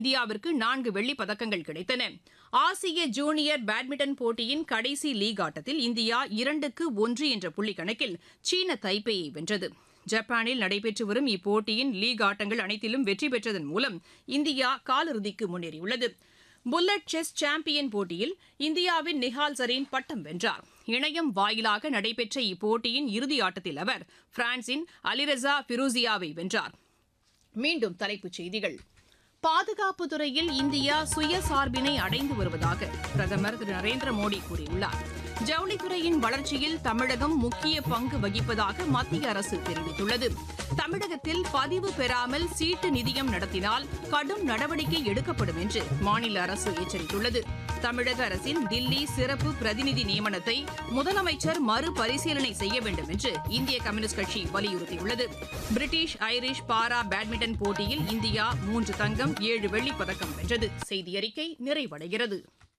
இந்தியாவிற்கு நான்கு வெள்ளிப் பதக்கங்கள் கிடைத்தன ஆசிய ஜூனியர் பேட்மிண்டன் போட்டியின் கடைசி லீக் ஆட்டத்தில் இந்தியா இரண்டுக்கு ஒன்று என்ற புள்ளி கணக்கில் சீன தைப்பேயை வென்றது ஜப்பானில் நடைபெற்று வரும் இப்போட்டியின் லீக் ஆட்டங்கள் அனைத்திலும் வெற்றி பெற்றதன் மூலம் இந்தியா காலிறுதிக்கு முன்னேறியுள்ளது புல்லட் செஸ் சாம்பியன் போட்டியில் இந்தியாவின் நிஹால் சரீன் பட்டம் வென்றார் இணையம் வாயிலாக நடைபெற்ற இப்போட்டியின் இறுதி ஆட்டத்தில் அவர் பிரான்சின் அலிரசா பிரோசியாவை வென்றார் மீண்டும் தலைப்புச் செய்திகள் பாதுகாப்பு துறையில் இந்தியா சுயசார்பினை அடைந்து வருவதாக பிரதமர் திரு நரேந்திர மோடி கூறியுள்ளார் ஜவுளித்துறையின் வளர்ச்சியில் தமிழகம் முக்கிய பங்கு வகிப்பதாக மத்திய அரசு தெரிவித்துள்ளது தமிழகத்தில் பதிவு பெறாமல் சீட்டு நிதியம் நடத்தினால் கடும் நடவடிக்கை எடுக்கப்படும் என்று மாநில அரசு எச்சரித்துள்ளது தமிழக அரசின் தில்லி சிறப்பு பிரதிநிதி நியமனத்தை முதலமைச்சர் மறுபரிசீலனை செய்ய வேண்டும் என்று இந்திய கம்யூனிஸ்ட் கட்சி வலியுறுத்தியுள்ளது பிரிட்டிஷ் ஐரிஷ் பாரா பேட்மிண்டன் போட்டியில் இந்தியா மூன்று தங்கம் ஏழு வெள்ளிப் பதக்கம் வென்றது செய்தி அறிக்கை நிறைவடைகிறது